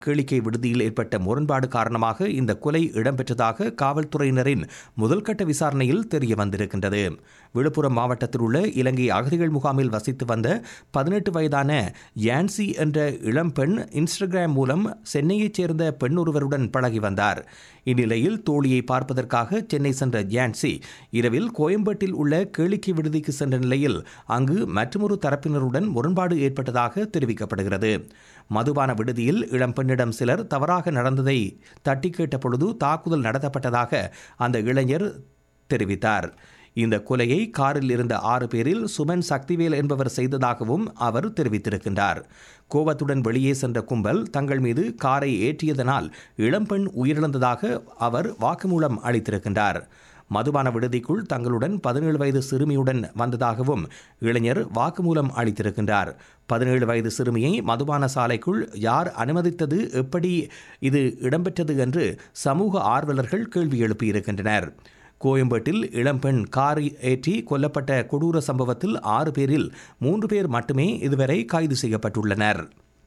கேளிக்கை விடுதியில் ஏற்பட்ட முரண்பாடு காரணமாக இந்த கொலை இடம்பெற்றதாக காவல்துறையினரின் முதல்கட்ட விசாரணையில் தெரிய வந்திருக்கின்றது விழுப்புரம் மாவட்டத்தில் உள்ள இலங்கை அகதிகள் முகாமில் வசித்து வந்த பதினெட்டு வயதான யான்சி என்ற இளம்பெண் இன்ஸ்டாகிராம் மூலம் சென்னையைச் சேர்ந்த பெண் ஒருவருடன் பழகி வந்தார் இந்நிலையில் தோழியை பார்ப்பதற்காக சென்னை சென்ற யான்சி இரவில் கோயம்பேட்டில் உள்ள கேளிக்கை விடுதிக்கு சென்ற நிலையில் அங்கு மற்றொரு தரப்பினருடன் முரண்பாடு ஏற்பட்டதாக தெரிவிக்கப்படுகிறது மதுபான விடுதியில் இளம்பெண்ணிடம் சிலர் தவறாக நடந்ததை தட்டி கேட்ட பொழுது தாக்குதல் நடத்தப்பட்டதாக அந்த இளைஞர் தெரிவித்தார் இந்த கொலையை காரில் இருந்த ஆறு பேரில் சுமன் சக்திவேல் என்பவர் செய்ததாகவும் அவர் தெரிவித்திருக்கின்றார் கோபத்துடன் வெளியே சென்ற கும்பல் தங்கள் மீது காரை ஏற்றியதனால் இளம்பெண் உயிரிழந்ததாக அவர் வாக்குமூலம் அளித்திருக்கின்றார் மதுபான விடுதிக்குள் தங்களுடன் பதினேழு வயது சிறுமியுடன் வந்ததாகவும் இளைஞர் வாக்குமூலம் அளித்திருக்கின்றார் பதினேழு வயது சிறுமியை மதுபான சாலைக்குள் யார் அனுமதித்தது எப்படி இது இடம்பெற்றது என்று சமூக ஆர்வலர்கள் கேள்வி எழுப்பியிருக்கின்றனர் கோயம்பேட்டில் இளம்பெண் காரை ஏற்றி கொல்லப்பட்ட கொடூர சம்பவத்தில் ஆறு பேரில் மூன்று பேர் மட்டுமே இதுவரை கைது செய்யப்பட்டுள்ளனர்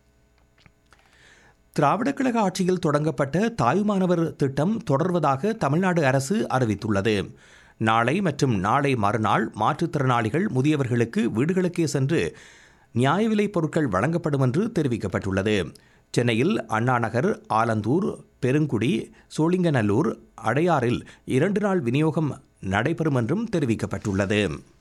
திராவிடக் கழக ஆட்சியில் தொடங்கப்பட்ட தாயுமானவர் திட்டம் தொடர்வதாக தமிழ்நாடு அரசு அறிவித்துள்ளது நாளை மற்றும் நாளை மறுநாள் மாற்றுத்திறனாளிகள் முதியவர்களுக்கு வீடுகளுக்கே சென்று நியாய விலைப் பொருட்கள் வழங்கப்படும் என்று தெரிவிக்கப்பட்டுள்ளது சென்னையில் அண்ணாநகர் ஆலந்தூர் பெருங்குடி சோழிங்கநல்லூர் அடையாறில் இரண்டு நாள் விநியோகம் நடைபெறும் என்றும் தெரிவிக்கப்பட்டுள்ளது